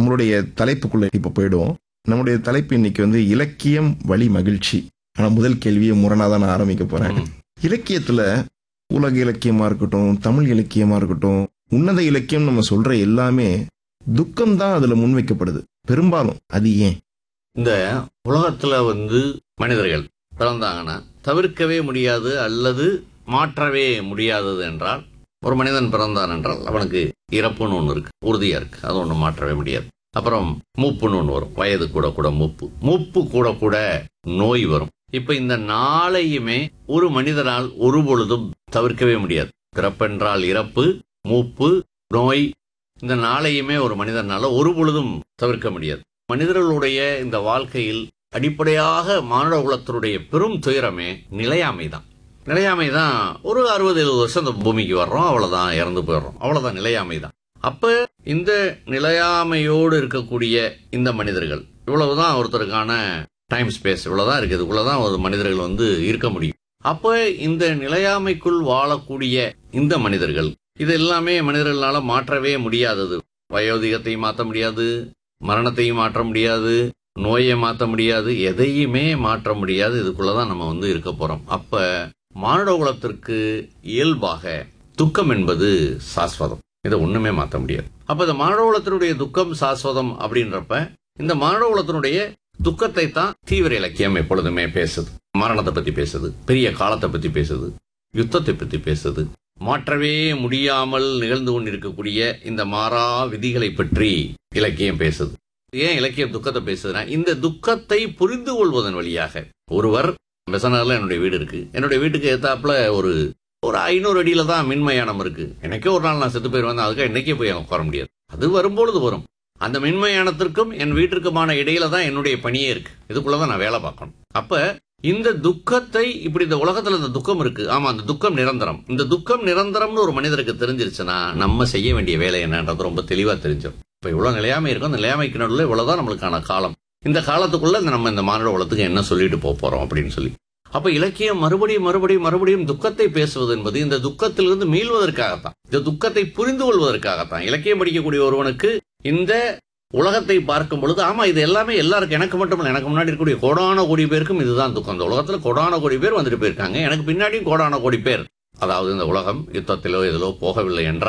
நம்மளுடைய தலைப்புக்குள்ள இப்ப போயிடுவோம் நம்முடைய தலைப்பு இன்னைக்கு வந்து இலக்கியம் வழி மகிழ்ச்சி ஆனா முதல் கேள்வியை முரணா தான் நான் ஆரம்பிக்க போறேன் ம். இலக்கியத்துல உலக இலக்கியமா இருக்கட்டும் தமிழ் இலக்கியமா இருக்கட்டும் உன்னத இலக்கியம் நம்ம சொல்ற எல்லாமே துக்கம் தான் அதுல முன்வைக்கப்படுது பெரும்பாலும் அது ஏன் இந்த உலகத்துல வந்து மனிதர்கள் பிறந்தாங்கன்னா தவிர்க்கவே முடியாது அல்லது மாற்றவே முடியாதது என்றால் ஒரு மனிதன் பிறந்தான் என்றால் அவனுக்கு இறப்புன்னு ஒன்று இருக்கு உறுதியா இருக்கு அது ஒன்று மாற்றவே முடியாது அப்புறம் மூப்புன்னு ஒன்று வரும் வயது கூட கூட மூப்பு மூப்பு கூட கூட நோய் வரும் இப்ப இந்த நாளையுமே ஒரு மனிதனால் ஒரு பொழுதும் தவிர்க்கவே முடியாது பிறப்பென்றால் இறப்பு மூப்பு நோய் இந்த நாளையுமே ஒரு மனிதனால ஒரு பொழுதும் தவிர்க்க முடியாது மனிதர்களுடைய இந்த வாழ்க்கையில் அடிப்படையாக மானுட குலத்தினுடைய பெரும் துயரமே நிலையாமை தான் நிலையாமை தான் ஒரு அறுபது எழுபது வருஷம் இந்த பூமிக்கு வர்றோம் அவ்வளவுதான் இறந்து போயிடுறோம் அவ்வளவுதான் நிலையாமை தான் அப்ப இந்த நிலையாமையோடு இருக்கக்கூடிய இந்த மனிதர்கள் இவ்வளவுதான் ஒருத்தருக்கான டைம் ஸ்பேஸ் இவ்வளவுதான் இருக்கு இதுக்குள்ளதான் ஒரு மனிதர்கள் வந்து இருக்க முடியும் அப்ப இந்த நிலையாமைக்குள் வாழக்கூடிய இந்த மனிதர்கள் இது எல்லாமே மனிதர்களால மாற்றவே முடியாதது வயோதிகத்தையும் மாற்ற முடியாது மரணத்தையும் மாற்ற முடியாது நோயை மாற்ற முடியாது எதையுமே மாற்ற முடியாது இதுக்குள்ளதான் நம்ம வந்து இருக்க போறோம் அப்ப மானுட குலத்திற்கு இயல்பாக துக்கம் என்பது சாஸ்வதம் இதை ஒண்ணுமே மாற்ற முடியாது அப்ப இந்த மானுட குலத்தினுடைய துக்கம் சாஸ்வதம் அப்படின்றப்ப இந்த மானுட குலத்தினுடைய துக்கத்தை தான் தீவிர இலக்கியம் எப்பொழுதுமே பேசுது மரணத்தை பத்தி பேசுது பெரிய காலத்தை பத்தி பேசுது யுத்தத்தை பத்தி பேசுது மாற்றவே முடியாமல் நிகழ்ந்து கொண்டிருக்கக்கூடிய இந்த மாறா விதிகளை பற்றி இலக்கியம் பேசுது ஏன் இலக்கியம் துக்கத்தை பேசுதுன்னா இந்த துக்கத்தை புரிந்து கொள்வதன் வழியாக ஒருவர் பெசனர்ல என்னுடைய வீடு இருக்கு என்னுடைய வீட்டுக்கு ஏத்தாப்புல ஒரு ஒரு ஐநூறு அடியில தான் மின்மயானம் இருக்கு எனக்கே ஒரு நாள் நான் செத்து போயிருவேன் அதுக்காக இன்னைக்கே போய் அங்க உட்கார முடியாது அது வரும்பொழுது வரும் அந்த மின்மயானத்திற்கும் என் வீட்டிற்குமான இடையில தான் என்னுடைய பணியே இருக்கு இதுக்குள்ளதான் நான் வேலை பார்க்கணும் அப்ப இந்த துக்கத்தை இப்படி இந்த உலகத்துல இந்த துக்கம் இருக்கு ஆமா அந்த துக்கம் நிரந்தரம் இந்த துக்கம் நிரந்தரம்னு ஒரு மனிதருக்கு தெரிஞ்சிருச்சுன்னா நம்ம செய்ய வேண்டிய வேலை என்னன்றது ரொம்ப தெளிவா தெரிஞ்சிடும் இப்ப இவ்வளவு நிலையாமை இருக்கும் அந்த நிலையாமைக்கு நடுவில் இவ்வளவுதான் நம்மளுக்கான காலம் இந்த காலத்துக்குள்ள இந்த நம்ம இந்த மானுட உலகத்துக்கு என்ன சொல்லிட்டு போக போறோம் அப்படின்னு சொல்லி அப்ப இலக்கியம் மறுபடியும் மறுபடியும் மறுபடியும் துக்கத்தை பேசுவது என்பது இந்த துக்கத்திலிருந்து மீள்வதற்காகத்தான் இந்த துக்கத்தை புரிந்து கொள்வதற்காகத்தான் இலக்கியம் படிக்கக்கூடிய ஒருவனுக்கு இந்த உலகத்தை பார்க்கும் பொழுது ஆமா இது எல்லாமே எல்லாருக்கும் எனக்கு மட்டும் இல்லை எனக்கு முன்னாடி இருக்கக்கூடிய கோடான கோடி பேருக்கும் இதுதான் துக்கம் இந்த உலகத்துல கோடான கோடி பேர் வந்துட்டு போயிருக்காங்க எனக்கு பின்னாடியும் கோடான கோடி பேர் அதாவது இந்த உலகம் யுத்தத்திலோ இதிலோ போகவில்லை என்றால்